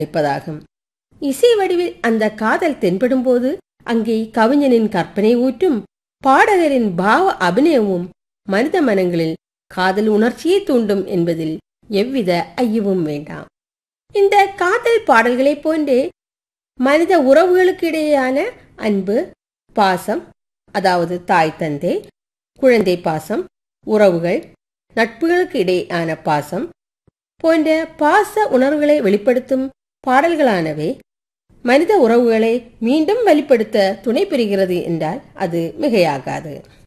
இருப்பதாகும் இசை வடிவில் அந்த காதல் தென்படும்போது அங்கே கவிஞனின் கற்பனை ஊற்றும் பாடகரின் பாவ அபிநயமும் மனித மனங்களில் காதல் உணர்ச்சியை தூண்டும் என்பதில் எவ்வித ஐயமும் வேண்டாம் இந்த காதல் பாடல்களைப் போன்றே மனித உறவுகளுக்கு இடையேயான அன்பு பாசம் அதாவது தாய் தந்தை குழந்தை பாசம் உறவுகள் நட்புகளுக்கு இடையேயான பாசம் போன்ற பாச உணர்வுகளை வெளிப்படுத்தும் பாடல்களானவை மனித உறவுகளை மீண்டும் வெளிப்படுத்த துணை புரிகிறது என்றால் அது மிகையாகாது